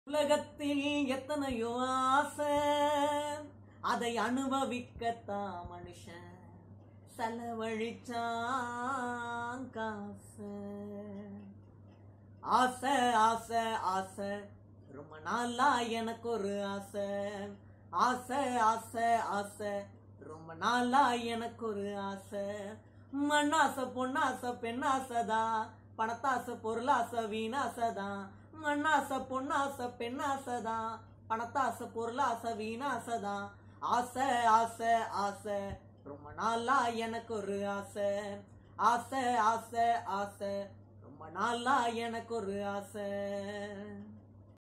உலகத்தில் எத்தனையோ ஆசை அதை அனுபவிக்கத்தான் மனுஷன் செலவழிச்சான் காசு ஆசை ஆசை ஆசை ரொம்ப நாளா எனக்கு ஒரு ஆசை ஆசை ஆசை ஆசை ரொம்ப நாளா எனக்கு ஒரு ஆசை மண்ணாசை பொண்ணாசை பெண்ணாசைதான் பணத்தாசை பொருளாசை வீணாசைதான் மண்ணாசை பொண்ணாசை பெண்ணாசைதான் பணத்தாசை பொருளாசை வீணாசைதான் ஆசை ஆசை ஆசை ரொம்ப நாளா எனக்கு ஒரு ஆசை ஆசை ஆசை ஆசை ரொம்ப நாளா எனக்கு ஒரு ஆசை